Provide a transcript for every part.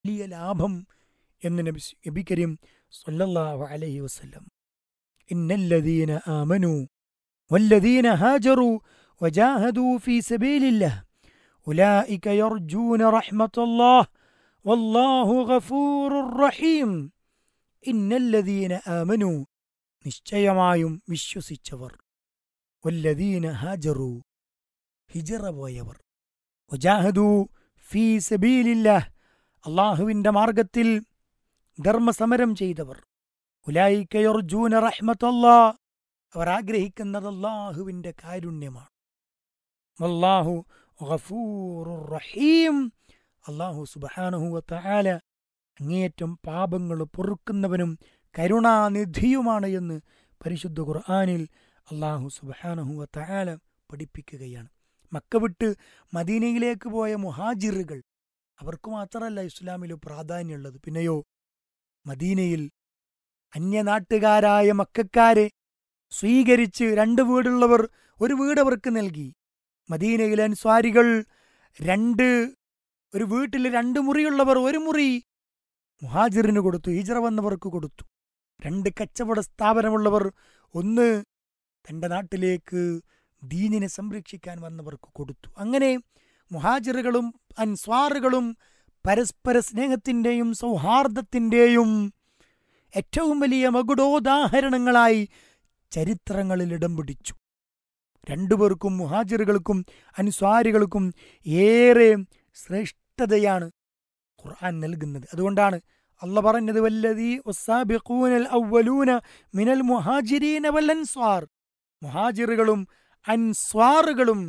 വലിയ ലാഭം എന്ന് നബി നബി കരീം സല്ലല്ലാഹു അലൈഹി വസല്ലം ഇന്നല്ലദീന ആമനു والذين هاجروا وجاهدوا في سبيل الله أولئك يرجون رحمة الله والله غفور رحيم إن الذين آمنوا നിശ്ചയമായും വിശ്വസിച്ചവർ വല്ലദീന ഹാജറു ഹിജറ പോയവർ വജാഹദു ഫീ സബീലില്ലാഹ് അള്ളാഹുവിന്റെ മാർഗത്തിൽ ധർമ്മസമരം ചെയ്തവർ ഉലായിക്കയർജൂന റഹ്മത്തല്ലാ അവർ ആഗ്രഹിക്കുന്നത് അള്ളാഹുവിന്റെ കാരുണ്യമാണ് വല്ലാഹു ഗഫൂറുർ റഹീം അള്ളാഹു സുബ്ഹാനഹു വതആല അങ്ങേയറ്റം പാപങ്ങൾ പൊറുക്കുന്നവനും കരുണാനിധിയുമാണ് എന്ന് പരിശുദ്ധ ഖുർആനിൽ അള്ളാഹു സുബ്ഹാനഹു വതആല പഠിപ്പിക്കുകയാണ് മക്ക വിട്ട് മദീനയിലേക്ക് പോയ മുഹാജിറുകൾ അവർക്ക് മാത്രമല്ല ഇസ്ലാമിൽ പ്രാധാന്യമുള്ളത് പിന്നെയോ മദീനയിൽ അന്യനാട്ടുകാരായ മക്കാരെ സ്വീകരിച്ച് രണ്ട് വീടുള്ളവർ ഒരു വീട് അവർക്ക് നൽകി മദീനയിലെ അൻസ്വാരികൾ രണ്ട് ഒരു വീട്ടിൽ രണ്ട് മുറിയുള്ളവർ ഒരു മുറി മുഹാജിറിന് കൊടുത്തു ഹിജറ വന്നവർക്ക് കൊടുത്തു രണ്ട് കച്ചവട സ്ഥാപനമുള്ളവർ ഒന്ന് തന്റെ നാട്ടിലേക്ക് ദീനിനെ സംരക്ഷിക്കാൻ വന്നവർക്ക് കൊടുത്തു അങ്ങനെ മുഹാജിറുകളും അൻസ്വാറുകളും പരസ്പര സ്നേഹത്തിന്റെയും സൗഹാർദ്ദത്തിന്റെയും ഏറ്റവും വലിയ മകുടോദാഹരണങ്ങളായി ചരിത്രങ്ങളിൽ ഇടം പിടിച്ചു രണ്ടുപേർക്കും മുഹാജിറുകൾക്കും അൻസ്വാരികൾക്കും ഏറെ ശ്രേഷ്ഠതയാണ് ഖുർആൻ നൽകുന്നത് അതുകൊണ്ടാണ് അല്ല പറഞ്ഞത് വല്ലതീ വസ്സാബിഖൂനൽ അവ്വലൂന മിനൽ മുഹാജിരീന വൽ അൻസ്വാർ മുഹാജിറുകളും അൻസ്വാറുകളും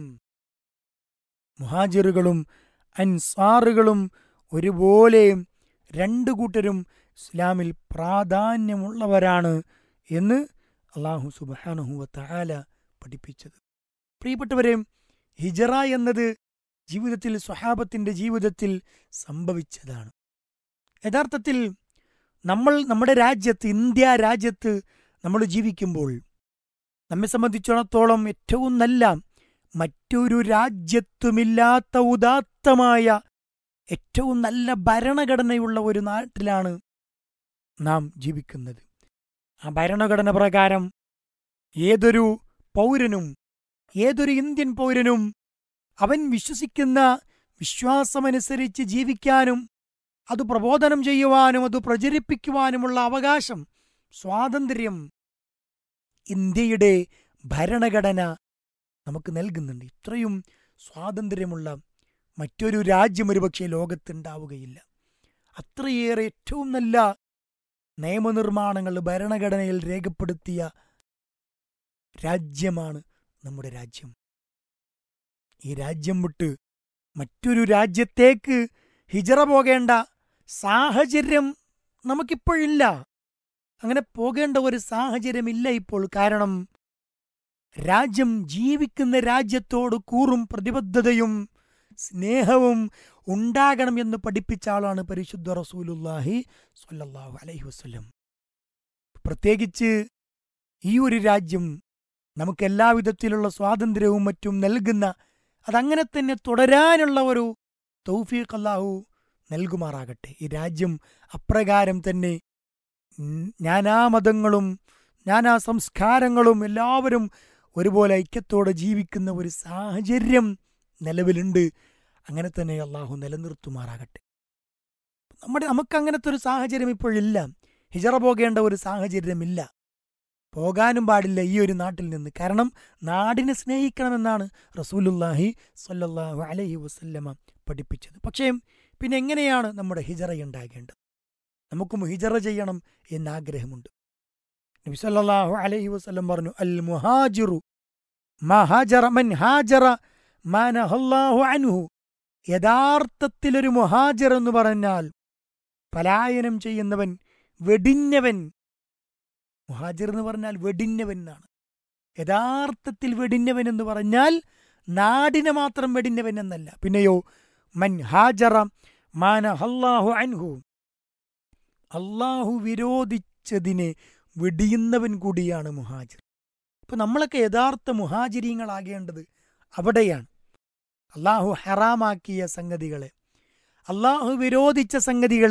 മുഹാജിറുകളും അൻസ്വാറുകളും ഒരുപോലെ രണ്ടു കൂട്ടരും ഇസ്ലാമിൽ പ്രാധാന്യമുള്ളവരാണ് എന്ന് അള്ളാഹു സുബാനഹുവ തആല പഠിപ്പിച്ചത് പ്രിയപ്പെട്ടവരെ ഹിജറ എന്നത് ജീവിതത്തിൽ സ്വഹാബത്തിന്റെ ജീവിതത്തിൽ സംഭവിച്ചതാണ് യഥാർത്ഥത്തിൽ നമ്മൾ നമ്മുടെ രാജ്യത്ത് ഇന്ത്യ രാജ്യത്ത് നമ്മൾ ജീവിക്കുമ്പോൾ നമ്മെ സംബന്ധിച്ചിടത്തോളം ഏറ്റവും നല്ല മറ്റൊരു രാജ്യത്തുമില്ലാത്ത ഉദാത്തമായ ഏറ്റവും നല്ല ഭരണഘടനയുള്ള ഒരു നാട്ടിലാണ് നാം ജീവിക്കുന്നത് ആ ഭരണഘടന പ്രകാരം ഏതൊരു പൗരനും ഏതൊരു ഇന്ത്യൻ പൗരനും അവൻ വിശ്വസിക്കുന്ന വിശ്വാസമനുസരിച്ച് ജീവിക്കാനും അത് പ്രബോധനം ചെയ്യുവാനും അത് പ്രചരിപ്പിക്കുവാനുമുള്ള അവകാശം സ്വാതന്ത്ര്യം ഇന്ത്യയുടെ ഭരണഘടന നമുക്ക് നൽകുന്നുണ്ട് ഇത്രയും സ്വാതന്ത്ര്യമുള്ള മറ്റൊരു രാജ്യം ഒരുപക്ഷെ ലോകത്തുണ്ടാവുകയില്ല അത്രയേറെ ഏറ്റവും നല്ല നിയമനിർമ്മാണങ്ങൾ ഭരണഘടനയിൽ രേഖപ്പെടുത്തിയ രാജ്യമാണ് നമ്മുടെ രാജ്യം ഈ രാജ്യം വിട്ട് മറ്റൊരു രാജ്യത്തേക്ക് ഹിജറ പോകേണ്ട സാഹചര്യം നമുക്കിപ്പോഴില്ല അങ്ങനെ പോകേണ്ട ഒരു സാഹചര്യമില്ല ഇപ്പോൾ കാരണം രാജ്യം ജീവിക്കുന്ന രാജ്യത്തോട് കൂറും പ്രതിബദ്ധതയും സ്നേഹവും ഉണ്ടാകണം എന്ന് പഠിപ്പിച്ച ആളാണ് പരിശുദ്ധ റസൂലുല്ലാഹി സ്വല്ലല്ലാഹു അലൈഹി വസല്ലം പ്രത്യേകിച്ച് ഈ ഒരു രാജ്യം നമുക്ക് എല്ലാവിധത്തിലുള്ള സ്വാതന്ത്ര്യവും മറ്റും നൽകുന്ന അതങ്ങനെ തന്നെ തുടരാനുള്ള ഒരു തൗഫീഖ് അല്ലാഹു നൽകുമാറാകട്ടെ ഈ രാജ്യം അപ്രകാരം തന്നെ നാനാ മതങ്ങളും നാനാ സംസ്കാരങ്ങളും എല്ലാവരും ഒരുപോലെ ഐക്യത്തോടെ ജീവിക്കുന്ന ഒരു സാഹചര്യം നിലവിലുണ്ട് അങ്ങനെ തന്നെ അള്ളാഹു നിലനിർത്തുമാറാകട്ടെ നമ്മുടെ നമുക്ക് അങ്ങനത്തെ ഒരു സാഹചര്യം ഇപ്പോഴില്ല ഹിജറ പോകേണ്ട ഒരു സാഹചര്യമില്ല പോകാനും പാടില്ല ഈ ഒരു നാട്ടിൽ നിന്ന് കാരണം നാടിനെ സ്നേഹിക്കണമെന്നാണ് റസൂലുല്ലാഹി സല്ലല്ലാഹു അലൈഹി വസല്ലമ പഠിപ്പിച്ചത് പക്ഷേ പിന്നെ എങ്ങനെയാണ് നമ്മുടെ ഹിജറ ഉണ്ടാകേണ്ടത് നമുക്കും ഹിജറ ചെയ്യണം എന്ന് ആഗ്രഹമുണ്ട് നബി സല്ലല്ലാഹു അലൈഹി വസല്ലം പറഞ്ഞു അൽ മുഹാജിറു മഹാജറ മൻ ഹാജറ മാനഹല്ലാഹു അൻഹു യഥാർത്ഥത്തിലൊരു മുഹാജിർ എന്ന് പറഞ്ഞാൽ പലായനം ചെയ്യുന്നവൻ വെടിഞ്ഞവൻ മുഹാജിർ എന്ന് പറഞ്ഞാൽ വെടിഞ്ഞവൻ എന്നാണ് യഥാർത്ഥത്തിൽ വെടിഞ്ഞവൻ എന്ന് പറഞ്ഞാൽ നാടിനെ മാത്രം വെടിഞ്ഞവൻ എന്നല്ല പിന്നെയോ മൻ ഹാജറ മാനഹല്ലാഹു അൻഹു അള്ളാഹു വിരോധിച്ചതിനെ വെടിയുന്നവൻ കൂടിയാണ് മുഹാജിർ ഇപ്പൊ നമ്മളൊക്കെ യഥാർത്ഥ മുഹാജിരീങ്ങളാകേണ്ടത് അവിടെയാണ് അള്ളാഹു ഹറാമാക്കിയ സംഗതികളെ അള്ളാഹു വിരോധിച്ച സംഗതികൾ